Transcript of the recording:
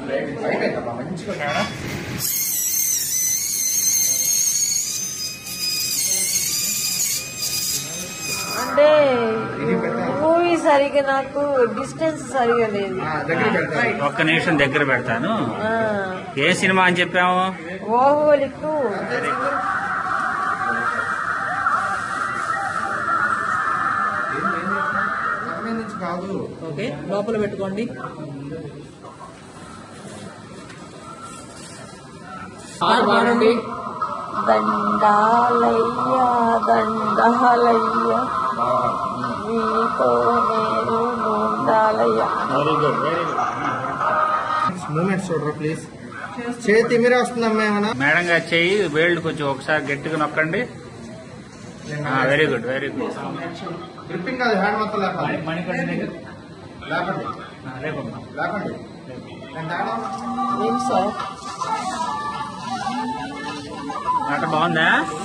అయిపోయిందమ్మా మంచిగా ఉన్నాడా? అంటే మూవీ సరిగా నాకు డిస్టెన్స్ సరిగా లేదు ఆ, దగ్గర పెడతా ఒక్క నిమిషం దగ్గర పెడతాను ఆ, ఏ సినిమా అని చెప్పాము బాహుబలి టూ పక్కన నుంచి కాదు ఓకే లోపల పెట్టుకోండి పాట పాడండి దండాలయ్య దండాలయ్య బాగా మీతో నేను ఉండాలయ్య very good very good moments చూడరా ప్లీజ్ చేతి మీరే వస్తుందమ్మా ఏమన్నా మేడం గారు చెయ్యి వేళ్ళు కొంచెం ఒకసారి గట్టిగా నొక్కండి very good very good gripping కాదు హ్యాండ్ మొత్తం లేపాలి మణికంఠ దగ్గర లేపండి రేపమ్మా లేపండి నేను తేడా ఏం సార్ ఆట బాగుందా